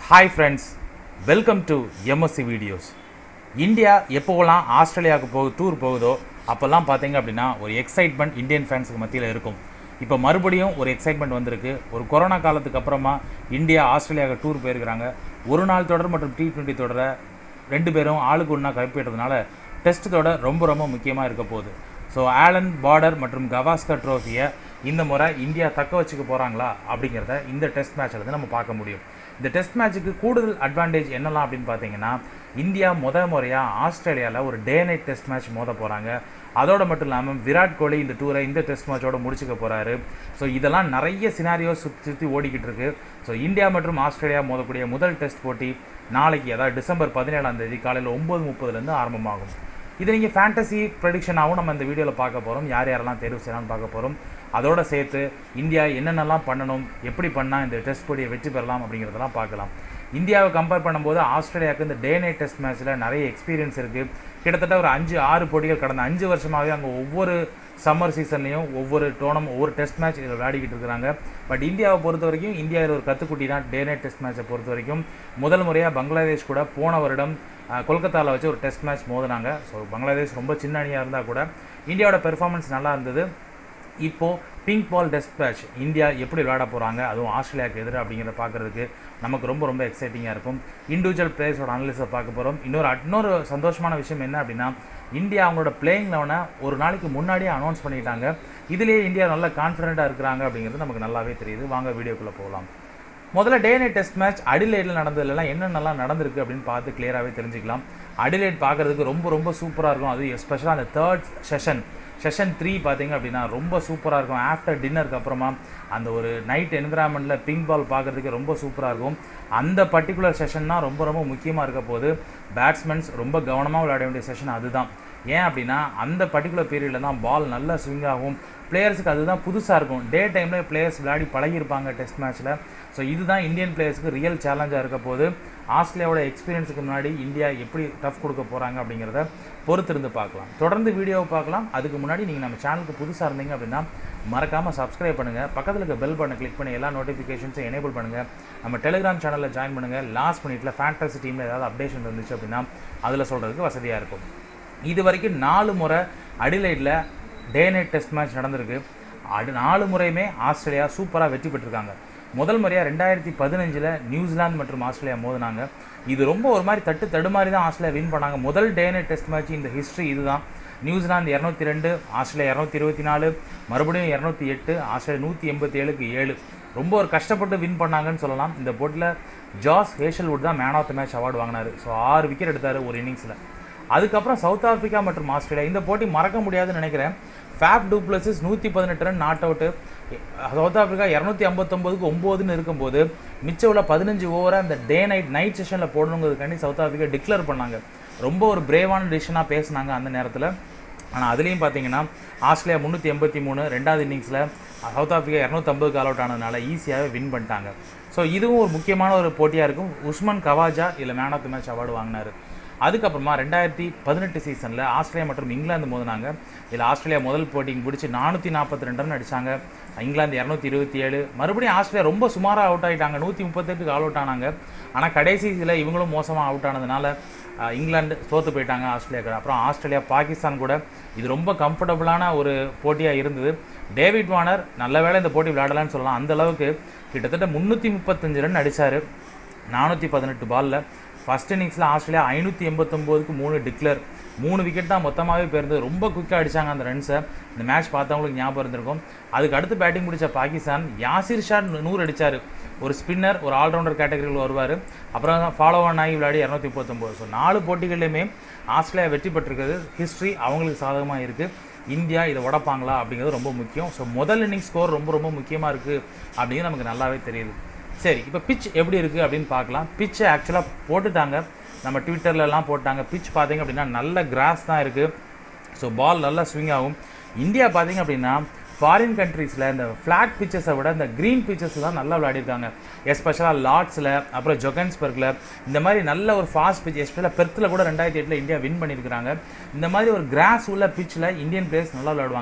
hi friends welcome to MSC videos India எப்போவெல்லாம் ஆஸ்திரேலியாவுக்கு போக டூர் போகுதோ அப்போல்லாம் பார்த்தீங்க அப்படின்னா ஒரு எக்ஸைட்மெண்ட் இந்தியன் ஃபேன்ஸுக்கு மத்தியில் இருக்கும் இப்போ மறுபடியும் ஒரு எக்ஸைட்மெண்ட் வந்திருக்கு ஒரு கொரோனா காலத்துக்கு அப்புறமா இந்தியா ஆஸ்திரேலியாவுக்கு டூர் போயிருக்கிறாங்க ஒரு நாள் தொடர் மற்றும் டி டுவெண்ட்டி தொடரை ரெண்டு பேரும் ஆளுக்கு ஒன்றா கைப்பற்றதுனால டெஸ்ட் தொடர் ரொம்ப ரொம்ப முக்கியமாக இருக்க போகுது ஸோ ஆலன் பார்டர் மற்றும் கவாஸ்கர் ட்ரோஃபியை இந்த முறை இந்தியா தக்க வச்சுக்க போகிறாங்களா அப்படிங்கிறத இந்த டெஸ்ட் மேட்ச்சில் இருந்து நம்ம பார்க்க முடியும் இந்த டெஸ்ட் மேட்ச்சுக்கு கூடுதல் அட்வான்டேஜ் என்னலாம் அப்படின்னு பார்த்தீங்கன்னா இந்தியா முத முறையாக ஆஸ்திரேலியாவில் ஒரு டே நைட் டெஸ்ட் மேட்ச் மோத போகிறாங்க அதோட மட்டும் இல்லாமல் விராட் கோலி இந்த டூரை இந்த டெஸ்ட் மேட்சோட முடிச்சுக்க போகிறாரு ஸோ இதெல்லாம் நிறைய சினாரியோ சுற்றி சுற்றி ஓடிக்கிட்டு இருக்கு ஸோ இந்தியா மற்றும் ஆஸ்திரேலியா மோதக்கூடிய முதல் டெஸ்ட் போட்டி நாளைக்கு அதாவது டிசம்பர் பதினேழாம் தேதி காலையில் ஒம்பது முப்பதுலேருந்து ஆரம்பமாகும் இது நீங்கள் ஃபேண்டசி ப்ரெடிக்ஷனாகவும் நம்ம இந்த வீடியோவில் பார்க்க போகிறோம் யார் யாரெல்லாம் தேர்வு செய்யலாம்னு பார்க்க போகிறோம் அதோட சேர்த்து இந்தியா என்னென்னலாம் பண்ணணும் எப்படி பண்ணால் இந்த டெஸ்ட் போட்டியை வெற்றி பெறலாம் அப்படிங்கிறதெல்லாம் பார்க்கலாம் இந்தியாவை கம்பேர் பண்ணும்போது ஆஸ்திரேலியாவுக்கு இந்த டே நைட் டெஸ்ட் மேட்ச்சில் நிறைய எக்ஸ்பீரியன்ஸ் இருக்குது கிட்டத்தட்ட ஒரு அஞ்சு ஆறு போட்டிகள் கடந்த அஞ்சு வருஷமாகவே அங்கே ஒவ்வொரு சம்மர் சீசன்லேயும் ஒவ்வொரு டோர்னம் ஒவ்வொரு டெஸ்ட் மேட்ச் இதில் விளையாடிக்கிட்டு இருக்கிறாங்க பட் இந்தியாவை பொறுத்த வரைக்கும் இந்தியா இதில் ஒரு கத்துக்குட்டி தான் டே நைட் டெஸ்ட் மேட்சை பொறுத்த வரைக்கும் முதல் முறையாக பங்களாதேஷ் கூட போன வருடம் கொல்கத்தாவில் வச்சு ஒரு டெஸ்ட் மேட்ச் மோதினாங்க ஸோ பங்களாதேஷ் ரொம்ப சின்ன அணியாக இருந்தால் கூட இந்தியாவோட பெர்ஃபார்மன்ஸ் நல்லா இருந்தது இப்போது pink ball test match India எப்படி விளையாட போகிறாங்க அதுவும் ஆஸ்திரேலியாவுக்கு எதிராக அப்படிங்கிறத பார்க்குறதுக்கு நமக்கு ரொம்ப ரொம்ப எக்ஸைட்டிங்காக இருக்கும் இண்டிவிஜுவல் பிளேயர்ஸோட அனலிஸை பார்க்க போகிறோம் இன்னொரு இன்னொரு சந்தோஷமான விஷயம் என்ன அப்படின்னா இந்தியா அவங்களோட பிளேயிங் லெவனை ஒரு நாளைக்கு முன்னாடியே அனௌன்ஸ் பண்ணிட்டாங்க இதுலேயே இந்தியா நல்ல கான்ஃபிடென்ட்டாக இருக்கிறாங்க அப்படிங்கிறது நமக்கு நல்லாவே தெரியுது வாங்க வீடியோக்குள்ளே போகலாம் முதல்ல டே நைட் டெஸ்ட் மேட்ச் அடிலைட்டில் நடந்ததுலாம் என்னென்னலாம் நடந்திருக்கு அப்படின்னு பார்த்து கிளியராகவே தெரிஞ்சுக்கலாம் அடிலைட் பார்க்குறதுக்கு ரொம்ப ரொம்ப சூப்பராக இருக்கும் அது எஸ்பெஷலாக அந்த தேர்ட் செஷன் செஷன் த்ரீ பார்த்தீங்க அப்படின்னா ரொம்ப சூப்பராக இருக்கும் ஆஃப்டர் டின்னருக்கு அப்புறமா அந்த ஒரு நைட் என்விரான்மெண்ட்டில் பிங்க் பால் பார்க்குறதுக்கு ரொம்ப சூப்பராக இருக்கும் அந்த பர்டிகுலர் செஷன் தான் ரொம்ப ரொம்ப முக்கியமாக இருக்க போது பேட்ஸ்மென்ஸ் ரொம்ப கவனமாக விளையாட வேண்டிய செஷன் அதுதான் ஏன் அப்படின்னா அந்த பர்டிகுலர் பீரியடில் தான் பால் நல்லா ஸ்விங் ஆகும் பிளேயர்ஸுக்கு அதுதான் புதுசாக இருக்கும் டே டைமில் பிளேயர்ஸ் விளையாடி பழகியிருப்பாங்க டெஸ்ட் மேட்ச்சில் ஸோ இதுதான் இந்தியன் பிளேயர்ஸுக்கு ரியல் சேலஞ்சாக இருக்க போது ஆஸ்திரேலியாவோட எக்ஸ்பீரியன்ஸுக்கு முன்னாடி இந்தியா எப்படி டஃப் கொடுக்க போகிறாங்க அப்படிங்கிறத பொறுத்திருந்து பார்க்கலாம் தொடர்ந்து வீடியோவை பார்க்கலாம் அதுக்கு முன்னாடி நீங்கள் நம்ம சேனலுக்கு புதுசாக இருந்தீங்க அப்படின்னா மறக்காமல் சப்ஸ்கிரைப் பண்ணுங்கள் பக்கத்தில் இருக்க பெல் பட்டனை கிளிக் பண்ணி எல்லா நோட்டிஃபிகேஷன்ஸும் எனேபிள் பண்ணுங்கள் நம்ம டெலிகிராம் சேனலில் ஜாயின் பண்ணுங்கள் லாஸ்ட் மினிட்ல ஃபேண்டசி டீமில் ஏதாவது அப்டேஷன் இருந்துச்சு அப்படின்னா அதில் சொல்கிறதுக்கு வசதியாக இருக்கும் இது வரைக்கும் நாலு முறை அடிலைட்டில் டே நைட் டெஸ்ட் மேட்ச் நடந்திருக்கு அடு நாலு முறையுமே ஆஸ்திரேலியா சூப்பராக வெற்றி பெற்றிருக்காங்க முதல் முறையாக ரெண்டாயிரத்தி பதினஞ்சில் நியூசிலாந்து மற்றும் ஆஸ்திரேலியா மோதினாங்க இது ரொம்ப ஒரு மாதிரி தட்டு தடுமாறி தான் ஆஸ்திரேலியா வின் பண்ணாங்க முதல் டே நைட் டெஸ்ட் மேட்ச் இந்த ஹிஸ்ட்ரி இதுதான் நியூசிலாந்து இரநூத்தி ரெண்டு ஆஸ்திரேலியா இரநூத்தி இருபத்தி நாலு மறுபடியும் இரநூத்தி எட்டு ஆஸ்திரேலியா நூற்றி எண்பத்தி ஏழுக்கு ஏழு ரொம்ப ஒரு கஷ்டப்பட்டு வின் பண்ணாங்கன்னு சொல்லலாம் இந்த போட்டியில் ஜாஸ் ஹேஷல்வுட் தான் man of the match award வாங்கினார் ஸோ ஆறு விக்கெட் எடுத்தார் ஒரு இன்னிங்ஸில் அதுக்கப்புறம் சவுத் ஆப்பிரிக்கா மற்றும் ஆஸ்திரேலியா இந்த போட்டி மறக்க முடியாதுன்னு நினைக்கிறேன் ஃபேப் டூப்ளஸஸ் நூற்றி பதினெட்டு run not out South Africa இரநூத்தி ஐம்பத்தொம்போதுக்கு ஒம்போதுன்னு இருக்கும்போது மிச்சம் உள்ள பதினஞ்சு ஓவரை அந்த டே நைட் நைட் செஷனில் போடணுங்கிறதுக்காண்டி சவுத் ஆப்பிரிக்கா டிக்ளேர் பண்ணாங்க ரொம்ப ஒரு பிரேவான டிசிஷனாக பேசினாங்க அந்த நேரத்தில் ஆனால் அதுலேயும் பார்த்தீங்கன்னா ஆஸ்திரேலியா முந்நூற்றி எண்பத்தி மூணு ரெண்டாவது இன்னிங்ஸில் சவுத் ஆப்பிரிக்கா இரநூத்தம்பதுக்கு ஆல் அவுட் ஆனதுனால ஈஸியாகவே வின் பண்ணிட்டாங்க ஸோ இதுவும் ஒரு முக்கியமான ஒரு போட்டியாக இருக்கும் உஸ்மான் கவாஜா இல்லை man of the match award வாங்கினார் அதுக்கப்புறமா ரெண்டாயிரத்தி பதினெட்டு சீசனில் ஆஸ்திரேலியா மற்றும் இங்கிலாந்து மோதினாங்க இதில் ஆஸ்திரேலியா முதல் போட்டிங் பிடிச்சி நானூற்றி நாற்பத்தி ரெண்டு ரன் அடித்தாங்க இங்கிலாந்து இரநூத்தி இருபத்தி ஏழு மறுபடியும் ஆஸ்திரேலியா ரொம்ப சுமாராக அவுட் ஆகிட்டாங்க நூற்றி முப்பத்தெட்டுக்கு ஆல் அவுட் ஆனாங்க ஆனால் கடைசி இதில் இவங்களும் மோசமாக அவுட் ஆனதுனால இங்கிலாந்து தோற்று போயிட்டாங்க ஆஸ்திரேலியா அப்புறம் ஆஸ்திரேலியா பாகிஸ்தான் கூட இது ரொம்ப கம்ஃபர்டபுளான ஒரு போட்டியாக இருந்தது டேவிட் வார்னர் நல்ல வேளை இந்த போட்டி விளையாடலான்னு சொல்லலாம் அந்த அளவுக்கு கிட்டத்தட்ட முந்நூற்றி முப்பத்தஞ்சு ரன் அடித்தார் நானூற்றி பதினெட்டு பாலில் ஃபஸ்ட் இன்னிங்ஸில் ஆஸ்திரேலியா ஐநூற்றி எண்பத்தொம்போதுக்கு மூணு டிக்ளர் மூணு விக்கெட் தான் மொத்தமாகவே போயிருந்தது ரொம்ப குயிக்காக அடித்தாங்க அந்த ரன்ஸை இந்த மேட்ச் பார்த்தவங்களுக்கு ஞாபகம் இருந்திருக்கும் அதுக்கு அடுத்து பேட்டிங் பிடிச்ச பாகிஸ்தான் யாசிர் ஷா நூறு அடித்தார் ஒரு ஸ்பின்னர் ஒரு ஆல்ரவுண்டர் கேட்டகரியில் வருவார் அப்புறம் ஃபாலோ ஆன் ஆகி விளையாடி இரநூத்தி முப்பத்தொம்போது ஸோ நாலு போட்டிகள்லையுமே ஆஸ்திரேலியா வெற்றி பெற்றிருக்கிறது ஹிஸ்ட்ரி அவங்களுக்கு சாதகமாக இருக்குது இந்தியா இதை உடப்பாங்களா அப்படிங்கிறது ரொம்ப முக்கியம் ஸோ முதல் இன்னிங் ஸ்கோர் ரொம்ப ரொம்ப முக்கியமாக இருக்குது அப்படிங்கிறது நமக்கு நல்லாவே தெரியுது சரி இப்போ பிச் எப்படி இருக்குது அப்படின்னு பார்க்கலாம் பிச்சை ஆக்சுவலாக போட்டுட்டாங்க நம்ம ட்விட்டர்லலாம் போட்டாங்க பிச் பார்த்தீங்க அப்படின்னா நல்ல கிராஸ் தான் இருக்குது ஸோ பால் நல்லா ஸ்விங் ஆகும் இந்தியா பார்த்தீங்க அப்படின்னா ஃபாரின் கண்ட்ரீஸில் இந்த ஃப்ளாட் பிச்சஸை விட இந்த க்ரீன் பிச்சஸ் தான் நல்லா விளையாடிருக்காங்க எஸ்பெஷலாக லார்ட்ஸில் அப்புறம் ஜொகன்ஸ்பர்கில் இந்த மாதிரி நல்ல ஒரு ஃபாஸ்ட் பிச் எஸ்பெஷலாக பெர்த்தில் கூட ரெண்டாயிரத்தி எட்டில் இந்தியா வின் பண்ணியிருக்கிறாங்க இந்த மாதிரி ஒரு கிராஸ் உள்ள பிச்சில் இந்தியன் பிளேயர்ஸ் நல்லா விளையாடுவாங்க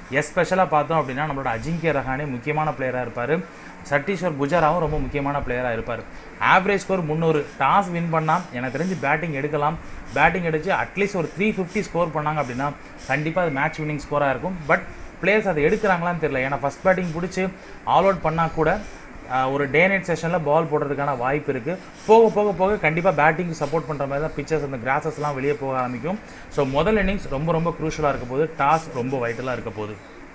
எஸ்பெஷலாக பார்த்தோம் அப்படின்னா நம்மளோட அஜிங்கிய ரஹானே முக்கியமான பிளேயராக இருப்பார் சட்டீஸ்வர் புஜாராவும் ரொம்ப முக்கியமான பிளேயராக இருப்பார் ஆவரேஜ் ஸ்கோர் முந்நூறு டாஸ் வின் பண்ணால் எனக்கு தெரிஞ்சு பேட்டிங் எடுக்கலாம் பேட்டிங் அடித்து அட்லீஸ்ட் ஒரு த்ரீ ஃபிஃப்டி ஸ்கோர் பண்ணாங்க அப்படின்னா கண்டிப்பாக அது மேட்ச் வின்னிங் ஸ்கோராக இருக்கும் பட் பிளேயர்ஸ் அதை எடுக்கிறாங்களான்னு தெரியல ஏன்னா ஃபஸ்ட் பேட்டிங் பிடிச்சி ஆல் அவுட் பண்ணால் கூட ஆஹ், ஒரு டே நைட் செஷனில் பால் போடுறதுக்கான வாய்ப்பு இருக்குது போக போக போக கண்டிப்பாக பேட்டிங் சப்போர்ட் பண்ணுற மாதிரி தான் பிச்சர்ஸ் அந்த கிராசஸ்லாம் வெளியே போக ஆரம்பிக்கும் ஸோ முதல் இன்னிங்ஸ் ரொம்ப ரொம்ப க்ரூஷலாக இருக்க போது டாஸ் ரொம்ப வைட்டலாக இருக்க போகுது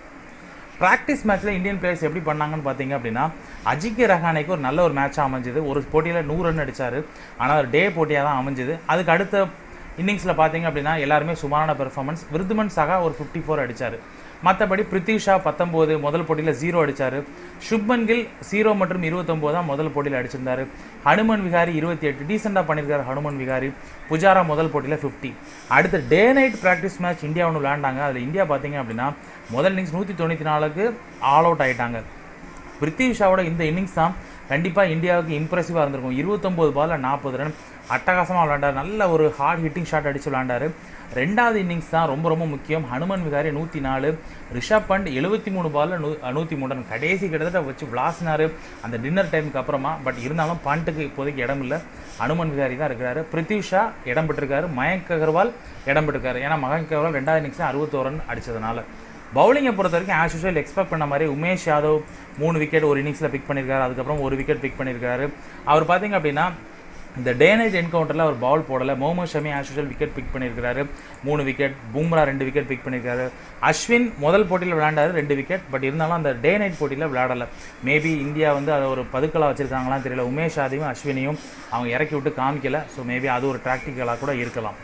ப்ராக்டிஸ் மேட்ச்சில் இந்தியன் பிளேயர்ஸ் எப்படி பண்ணாங்கன்னு பார்த்தீங்க அப்படின்னா அஜிங்கிய ரஹானேக்கு ஒரு நல்ல ஒரு மேட்சாக அமைஞ்சது ஒரு போட்டியில் நூறு ரன் அடிச்சார் ஆனால் ஒரு டே போட்டியாக தான் அமைஞ்சது அதுக்கு அடுத்த இன்னிங்ஸில் பார்த்தீங்க அப்படின்னா எல்லாருமே சுமாரான பெர்ஃபார்மன்ஸ் விருதுமன் சகா ஒரு ஃபிஃப்டி ஃபோர் அடித்தார் மற்றபடி பிருத்திவ் ஷா பத்தொம்போது முதல் போட்டியில் ஜீரோ அடித்தார் சுப்மன் கில் ஜீரோ மற்றும் இருபத்தொம்போது தான் முதல் போட்டியில் அடிச்சிருந்தாரு ஹனுமன் விகாரி இருபத்தி எட்டு டீசெண்டாக பண்ணியிருக்காரு ஹனுமன் விகாரி புஜாரா முதல் போட்டியில் ஃபிஃப்டி அடுத்து day night practice match India ஒன்று விளையாண்டாங்க அதில் இந்தியா பார்த்தீங்க அப்படின்னா முதல் இன்னிங்ஸ் நூற்றி தொண்ணூற்றி நாலுக்கு ஆல் அவுட் ஆயிட்டாங்க பிருத்திவி ஷாவோட இந்த இன்னிங்ஸ் தான் கண்டிப்பாக இந்தியாவுக்கு இம்ப்ரெசிவாக இருந்திருக்கும் இருபத்தொம்போது பாலில் நாற்பது ரன் அட்டகாசமாக விளையாண்டார் நல்ல ஒரு ஹார்ட் ஹிட்டிங் ஷாட் அடித்து விளையாண்டாரு ரெண்டாவது இன்னிங்ஸ் தான் ரொம்ப ரொம்ப முக்கியம் ஹனுமன் விகாரி நூற்றி நாலு ரிஷப் பண்ட் எழுபத்தி மூணு பாலில் நூ நூற்றி மூணு ரன் கடைசி கிட்டத்தட்ட வச்சு விளாசினார் அந்த டின்னர் டைமுக்கு அப்புறமா பட் இருந்தாலும் பண்ட்டுக்கு இப்போதைக்கு இடம் இல்லை ஹனுமன் விகாரி தான் இருக்கிறாரு பிருத்திவ் ஷா இடம் பெற்றிருக்காரு மயங்க் அகர்வால் இடம் பெற்றிருக்காரு ஏன்னா மயங்க் அகர்வால் ரெண்டாவது இன்னிங்ஸ் அறுபத்தோரு ரன் அடிச்சதுனால பவுலிங்கை பொறுத்த வரைக்கும் ஆஸ் யூஸ்வல் எக்ஸ்பெக்ட் பண்ண மாதிரி உமேஷ் யாதவ் மூணு விக்கெட் ஒரு இன்னிங்ஸில் பிக் பண்ணியிருக்காரு அதுக்கப்புறம் ஒரு விக்கெட் பிக் பண்ணியிருக்காரு அவர் பார்த்தீங்க அப்படின்னா இந்த டே நைட் என்கவுண்டரில் அவர் பால் போடலை Mohammed Shami as usual wicket pick பண்ணியிருக்காரு மூணு விக்கெட் பூம்ரா ரெண்டு விக்கெட் பிக் பண்ணியிருக்காரு அஸ்வின் முதல் போட்டியில் விளையாண்டாரு ரெண்டு விக்கெட் பட் இருந்தாலும் அந்த டே நைட் போட்டியில் விளையாடலை மேபி இந்தியா வந்து அதை ஒரு பதுக்கலாக வச்சிருக்காங்களான்னு தெரியல உமேஷ் யாதவையும் அஸ்வினையும் அவங்க இறக்கி விட்டு காமிக்கல ஸோ மேபி அது ஒரு டாக்டிக்கலாக கூட இருக்கலாம்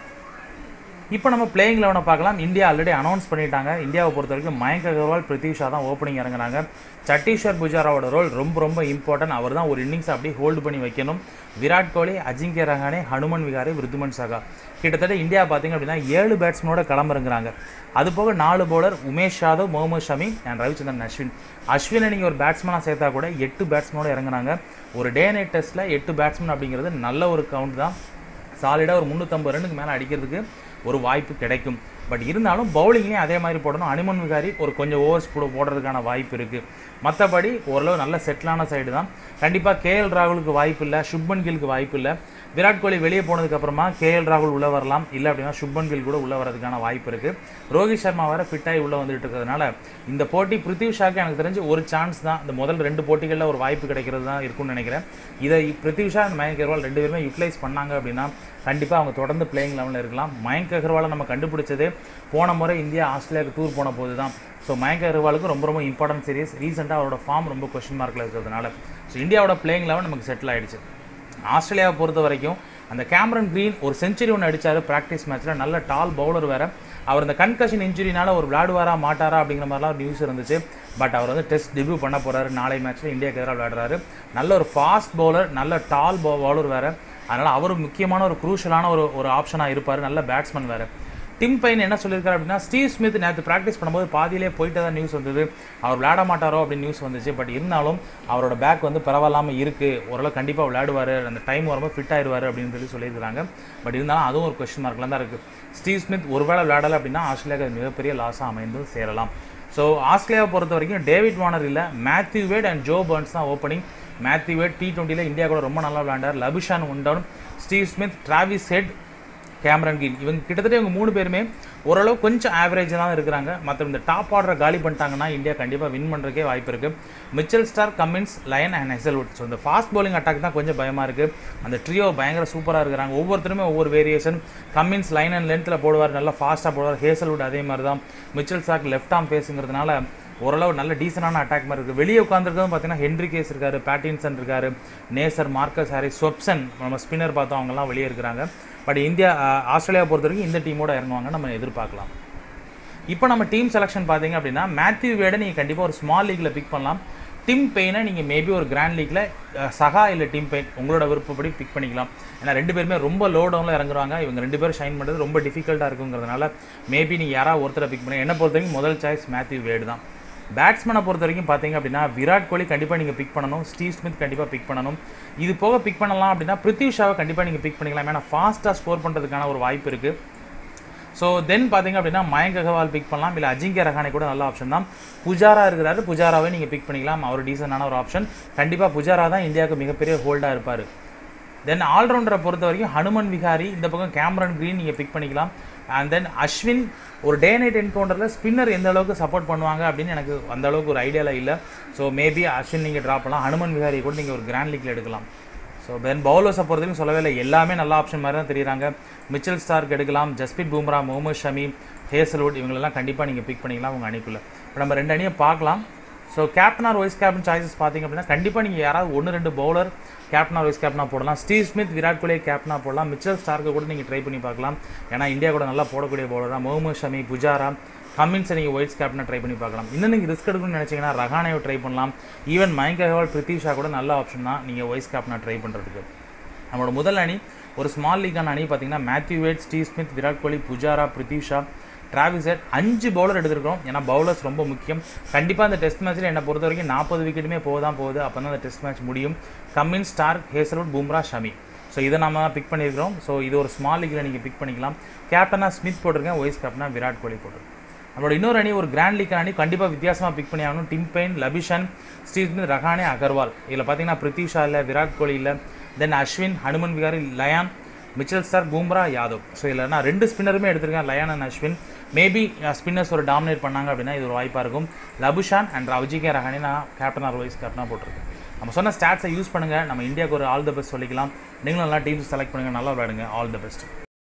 இப்போ நம்ம பிளேயிங் லெவனை பார்க்கலாம் இந்தியா ஆல்ரெடி அனௌன்ஸ் பண்ணிட்டாங்க இந்தியாவை பொறுத்த வரைக்கும் மயங்க் அகர்வால் பிருத்திவ் ஷா தான் ஓப்பனிங் இறங்குறாங்க சட்டீஸ்வர் புஜாராவோட ரோல் ரொம்ப ரொம்ப இம்பார்ட்டன்ட் அவர் தான் ஒரு இன்னிங்ஸ் அப்படியே ஹோல்டு பண்ணி வைக்கணும் விராட் கோலி அஜிங்கிய ரஹானே ஹனுமன் விகாரி விருதுமன் சகா கிட்டத்தட்ட இந்தியா பார்த்தீங்க அப்படின்னா ஏழு பேட்ஸ்மேனோட களமிறங்குறாங்க அது போக நாலு பவுலர் உமேஷ் யாதவ் முகமது ஷமி அண்ட் ரவிச்சந்திரன் அஸ்வின் அஸ்வினை நீங்கள் ஒரு பேட்ஸ்மேனாக சேர்த்தா கூட எட்டு பேட்ஸ்மேனோட இறங்குறாங்க ஒரு டே நைட் டெஸ்ட்டில் எட்டு பேட்ஸ்மேன் அப்படிங்கிறது நல்ல ஒரு கவுண்ட் தான் சாலிடாக ஒரு முந்நூற்றம்பது ரன்னுக்கு மேலே அடிக்கிறதுக்கு ஒரு வாய்ப்பு கிடைக்கும் பட் இருந்தாலும் பவுலிங்லேயும் அதே மாதிரி போடணும் அனிமன் விகாரி ஒரு கொஞ்சம் ஓவர்ஸ் போட போடுறதுக்கான வாய்ப்பு இருக்குது மற்றபடி ஓரளவு நல்ல செட்டிலான சைடு தான் கண்டிப்பாக கேஎல் ராகுலுக்கு வாய்ப்பு இல்லை சுப்மன் கில்க்கு வாய்ப்பு இல்லை விராட் கோலி வெளியே போனதுக்கப்புறமா கேஎல் ராகுல் உள்ளே வரலாம் இல்லை அப்படின்னா சுப்மன் கில் கூட உள்ளே வரதுக்கான வாய்ப்பு இருக்குது ரோஹித் சர்மா வேறு ஃபிட்டாகி உள்ளே வந்துட்டு இருக்கிறதுனால இந்த போட்டி பிருத்திவ் ஷாக்கு எனக்கு தெரிஞ்சு ஒரு சான்ஸ் தான் இந்த முதல் ரெண்டு போட்டிகளில் ஒரு வாய்ப்பு கிடைக்கிறது தான் இருக்கும்னு நினைக்கிறேன் இதை பிருத்திவ் ஷா அண்ட் மயங்க் அகர்வால் ரெண்டு பேருமே யூட்டிலைஸ் பண்ணாங்க அப்படின்னா கண்டிப்பாக அவங்க தொடர்ந்து பிளேயிங் லெவலில் இருக்கலாம் மயங்க் அகர்வாலை நம்ம கண்டுபிடிச்சதே போன முறை இந்தியா ஆஸ்திரேலியாவுக்கு டூர் போன போது தான் ஸோ மயங்க் அகர்வாலுக்கு ரொம்ப ரொம்ப இம்பார்ட்டன்ட் சீரிஸ் ரீசெண்டாக அவரோட ஃபார்ம் ரொம்ப கொஸ்டின் மார்க்கில் இருக்கிறதுனால ஸோ இந்தியாவோட பிளேயிங் லெவல் நமக்கு செட்டில் ஆயிடுச்சு ஆஸ்திரேலியாவை பொறுத்த வரைக்கும் அந்த கேமரன் க்ரீன் ஒரு செஞ்சுரி ஒன்று அடிச்சாரு ப்ராக்டிஸ் மேட்ச்சில் நல்ல டால் பவுலர் வேற அவர் இந்த கன்கஷன் இன்ஜுரினால ஒரு விளையாடுவாரா மாட்டாரா அப்படிங்கிற மாதிரிலாம் ஒரு நியூஸ் இருந்துச்சு பட் அவர் வந்து டெஸ்ட் டெபியூ பண்ண போறாரு நாளை மேட்ச்சில் இந்தியாவுக்கு எதிராக விளையாடுறாரு நல்ல ஒரு ஃபாஸ்ட் பவுலர் நல்ல டால் பவுலர் வேற அதனால் அவர் முக்கியமான ஒரு குரூஷலான ஒரு ஒரு ஆப்ஷனாக இருப்பார் நல்ல பேட்ஸ்மேன் வேறு டிம் பைன் என்ன சொல்லியிருக்காரு அப்படின்னா ஸ்டீவ் ஸ்மித் நேற்று ப்ராக்டிஸ் பண்ணும்போது பாதியிலே போயிட்டு தான் நியூஸ் வந்தது அவர் விளையாட மாட்டாரோ அப்படின்னு நியூஸ் வந்துச்சு பட் இருந்தாலும் அவரோட பேக் வந்து பரவாயில்லாமல் இருக்குது ஓரளவு கண்டிப்பாக விளையாடுவார் அந்த டைம் வரும்போது ஃபிட் ஆயிடுவார் அப்படின்னு சொல்லி சொல்லியிருக்காங்க பட் இருந்தாலும் அதுவும் ஒரு கொஸ்டின் மார்க்கில் தான் இருக்குது ஸ்டீவ் ஸ்மித் ஒருவேளை விளையாடலை அப்படின்னா ஆஸ்திரேலியாவுக்கு அது மிகப்பெரிய லாஸாக அமைந்து சேரலாம் ஸோ ஆஸ்திரேலியாவை பொறுத்த வரைக்கும் டேவிட் வார்னர் இல்லை Matthew Wade and Joe Burns தான் ஓப்பனிங் மேத்யூ வேட் டி டுவெண்ட்டியில் இந்தியா கூட ரொம்ப நல்லா விளையாண்டார் Labuschagne one down Steve Smith Travis Head Cameron Green இவங்க கிட்டத்தட்ட இவங்க மூணு பேருமே ஓரளவு கொஞ்சம் ஆவரேஜ் தான் இருக்கிறாங்க மற்ற இந்த டாப் ஆர்டர் காலி பண்ணிட்டாங்கன்னா இந்தியா கண்டிப்பாக வின் பண்ணுறதுக்கே வாய்ப்பு இருக்குது Mitchell Starc Cummins Lyon and Hazlewood so இந்த ஃபாஸ்ட் bowling அட்டாக் தான் கொஞ்சம் பயமாக இருக்குது அந்த ட்ரியோ பயங்கர சூப்பராக இருக்கிறாங்க ஒவ்வொருத்தருமே ஒவ்வொரு வேரியேஷன் கமின்ஸ் லைன் அண்ட் லென்த்தில் போடுவார் நல்லா ஃபாஸ்ட்டாக போடுவார் ஹேசல்வுட் அதே மாதிரி தான் மிச்சல் ஸ்டார்க் லெஃப்ட் ஆம் பேசுங்கிறதுனால ஓரளவு நல்ல டீசனான அட்டாக் மாதிரி இருக்குது வெளியே உட்காந்துருக்கிறது பார்த்தீங்கன்னா ஹென்ரி கேஸ் இருக்காரு பேட்டின்சன் இருக்காரு நேசர் மார்க்கஸ் ஹாரி சொப்சன் நம்ம ஸ்பின்னர் பார்த்தோம் அவங்கெல்லாம் வெளியே இருக்கிறாங்க பட் இந்தியா அஹ், ஆஸ்திரேலியாவை பொறுத்த வரைக்கும் இந்த டீமோட இறங்குவாங்க நம்ம எதிர்பார்க்கலாம் இப்போ நம்ம டீம் செலெக்ஷன் பார்த்தீங்க அப்படின்னா மேத்யூ வேடை நீங்கள் கண்டிப்பாக ஒரு ஸ்மால் லீக்ல பிக் பண்ணலாம் டிம் பெயினை நீங்கள் மேபி ஒரு கிராண்ட் லீக்ல சகா இல்லை டிம் பெயின் உங்களோட விருப்பப்படி பிக் பண்ணிக்கலாம் ஏன்னா ரெண்டு பேருமே ரொம்ப லோ டவுனில் இறங்குறாங்க இவங்க ரெண்டு பேரும் ஷைன் பண்ணுறது ரொம்ப டிஃபிகல்ட்டாக இருக்குங்கிறதுனால மேபி நீங்கள் யாராவது ஒருத்தரை பிக் பண்ணி என்னை பொறுத்த வரைக்கும் முதல் சாய்ஸ் மேத்யூ வேடு தான் பேட்ஸ்மேனை பொறுத்த வரைக்கும் பார்த்தீங்க அப்படின்னா விராட் கோலி கண்டிப்பாக நீங்கள் பிக் பண்ணணும் ஸ்டீவ் ஸ்மித் கண்டிப்பாக பிக் பண்ணணும் இது போக பிக் பண்ணலாம் அப்படின்னா பிருத்திவ் ஷாவை கண்டிப்பாக நீங்கள் பிக் பண்ணிக்கலாம் ஏன்னா ஃபாஸ்ட்டாக ஸ்கோர் பண்ணுறதுக்கான ஒரு வாய்ப்பு இருக்குது ஸோ தென் பார்த்தீங்க அப்படின்னா மயங்க் அகர்வால் பிக் பண்ணலாம் இல்லை அஜிங்கிய ரஹானே கூட நல்ல ஆப்ஷன் தான் புஜாரா இருக்கிறாரு புஜாராவே நீங்கள் பிக் பண்ணிக்கலாம் அவர் டீசெண்டான ஒரு ஆப்ஷன் கண்டிப்பாக புஜாரா தான் இந்தியாவுக்கு மிகப்பெரிய ஹோல்டாக இருப்பார் தென் ஆல்ரவுண்டரை பொறுத்த வரைக்கும் ஹனுமன் விகாரி இந்த பக்கம் கேமரன் கிரீன் நீங்கள் பிக் பண்ணிக்கலாம் அண்ட் தென் அஸ்வின் ஒரு டே நைட் என்கவுண்டரில் ஸ்பின்னர் எந்த அளவுக்கு சப்போர்ட் பண்ணுவாங்க அப்படின்னு எனக்கு அந்த அளவுக்கு ஒரு ஐடியாவில் இல்லை ஸோ மேபி அஸ்வின் நீங்கள் ட்ராப் பண்ணலாம் ஹனுமன் விகாரி கூட நீங்கள் ஒரு கிராண்ட் லீக்ல எடுக்கலாம் ஸோ தென் பவுலர்ஸை பொறுத்தவரைக்கும் சொல்லவே இல்லை எல்லாமே நல்ல ஆப்ஷன் மாதிரி தான் தெரியுறாங்க மிச்சல் ஸ்டார்க் எடுக்கலாம் ஜஸ்பித் பும்ரா முகமது ஷமி ஹேசல்வுட் இவங்களெல்லாம் கண்டிப்பாக நீங்கள் பிக் பண்ணிக்கலாம் உங்கள் அணிக்குள்ளே இப்போ நம்ம ரெண்டு அணியை பார்க்கலாம் so captain or vice captain choices பார்த்தீங்க அப்படின்னா கண்டிப்பாக நீங்கள் யாராவது ஒன்று ரெண்டு பவுலர் கேப்டன் ஆர் வைஸ் கேப்டனாக போடலாம் ஸ்டீவ் ஸ்மித் விராட் கோலி கேப்டனாக போடலாம் மிச்சல் ஸ்டார்க்கை கூட நீங்கள் ட்ரை பண்ணி பார்க்கலாம் ஏன்னா இந்தியா கூட நல்லா போடக்கூடிய பவுலராக முகமது ஷமி புஜாரா கம்மின்ஸை நீங்கள் ஒயிட்ஸ் கேப்டனை ட்ரை பண்ணி பார்க்கலாம் இன்னும் நீங்கள் ரிஸ்க் எடுக்கணும்னு நினச்சிங்கன்னா ரஹானையை ட்ரை பண்ணலாம் ஈவன் மயங்க் அகர்வால் பிரித்திஷா கூட நல்ல ஆப்ஷன் தான் நீங்கள் ஒயிஸ் கேப்டனை ட்ரை பண்ணுறதுக்கு நம்மளோட முதல் அணி ஒரு ஸ்மால் லீக்கான அணி பார்த்தீங்கன்னா Matthew Wade Steve Smith Virat Kohli Pujara Prithvi Shaw Travis Head அஞ்சு பவுலர் எடுத்திருக்கோம் ஏன்னா பவுலர்ஸ் ரொம்ப முக்கியம் கண்டிப்பாக அந்த டெஸ்ட் மேட்ச்சில் என்னை பொறுத்த வரைக்கும் நாற்பது விக்கெட்டுமே போக தான் போகுது அப்போ தான் அந்த டெஸ்ட் மேட்ச் முடியும் Cummins Starc Hazlewood Bumrah Shami so இதை நம்ம தான் பிக் பண்ணியிருக்கிறோம் ஸோ இது ஒரு ஸ்மால் லீக்கில் நீங்கள் பிக் பண்ணிக்கலாம் கேப்டனாக ஸ்மித் போட்டிருக்கேன் வைஸ் கேப்டனாக விராட் கோலி போட்டிருக்கேன் நம்மளோட இன்னொரு அணி ஒரு கிராண்ட் லீக் அணி கண்டிப்பாக வித்தியாசமாக பிக் பண்ணி ஆகணும் Tim Paine Labuschagne Steve Smith Rahane Agarwal இதில் பார்த்தீங்கன்னா பிரித்திஷா இல்லை விராட் கோலி இல்லை தென் Ashwin Hanuma Vihari Lyon Mitchell Starc Bumrah Yadav so இதில் நான் ரெண்டு ஸ்பின்னருமே எடுத்திருக்கேன் Lyon and Ashwin maybe spinners ஒரு டாமினேட் பண்ணாங்க அப்படின்னா இது ஒரு வாய்ப்பாக இருக்கும் லபுஷான் அண்ட் ரவ்ஜிகே ரஹானே நான் கேப்டன் ஆர் வைஸ் கேப்டனாக போட்டிருக்கேன் நம்ம சொன்ன ஸ்டாட்ஸை யூஸ் பண்ணுங்கள் நம்ம இந்தியாவுக்கு ஒரு ஆல் த பெஸ்ட் சொல்லிக்கலாம் நீங்களும் நல்லா டீம்ஸ் செலக்ட் பண்ணுங்கள் நல்லா விளையாடுங்க ஆல் த பெஸ்ட்